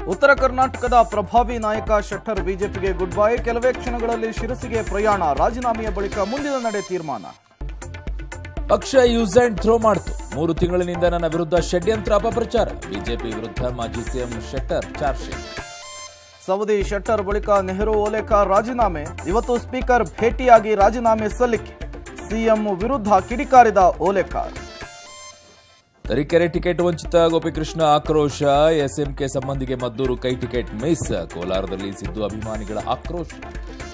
ಉತ್ತರ ಕರ್ನಾಟಕದ ಪ್ರಭಾವಿ ನಾಯಕ ಶೆಟ್ಟರ್ ಬಿಜೆಪಿಗೆ ಗುಡ್ ಬೈ ಕೆಲವೇ ಕ್ಷಣಗಳಲ್ಲಿ ಶಿರಸಿಗೆ ಪ್ರಯಾಣ ರಾಜೀನಾಮೆಯ ಬಳಿಕ ಮುಂದಿನ ನಡೆ ತೀರ್ಮಾನ ಪಕ್ಷ ಯೂಸ್ ಅಂಡ್ ಥ್ರೋ ಮಾಡಿತು ಮೂರು ತಿಂಗಳಿನಿಂದ ನನ್ನ ವಿರುದ್ಧ ಷಡ್ಯಂತ್ರ ಅಪಪ್ರಚಾರ ಬಿಜೆಪಿ ವಿರುದ್ಧ ಮಾಜಿ CM Shettar charge sheet Savadi Shettar ಬಳಿಕ ನೆಹರು ಓಲೇಕಾರ್ ರಾಜೀನಾಮೆ ಇವತ್ತು ಸ್ಪೀಕರ್ ಭೇಟಿಯಾಗಿ ರಾಜೀನಾಮೆ ಸಲ್ಲಿಕೆ ಸಿಎಂ ವಿರುದ್ಧ ಕಿಡಿಕಾರಿದ ಓಲೇಕಾರ್ ತರೀಕೆರೆ ಟಿಕೆಟ್ ವಂಚಿತ ಗೋಪಿಕೃಷ್ಣ ಆಕ್ರೋಶ ಎಸ್ಎಂಕೆ ಸಂಬಂಧಿಗೆ ಮದ್ದೂರು ಕೈ ಟಿಕೆಟ್ ಮಿಸ್ ಕೋಲಾರದಲ್ಲಿ ಸಿದ್ದು ಅಭಿಮಾನಿಗಳ ಆಕ್ರೋಶ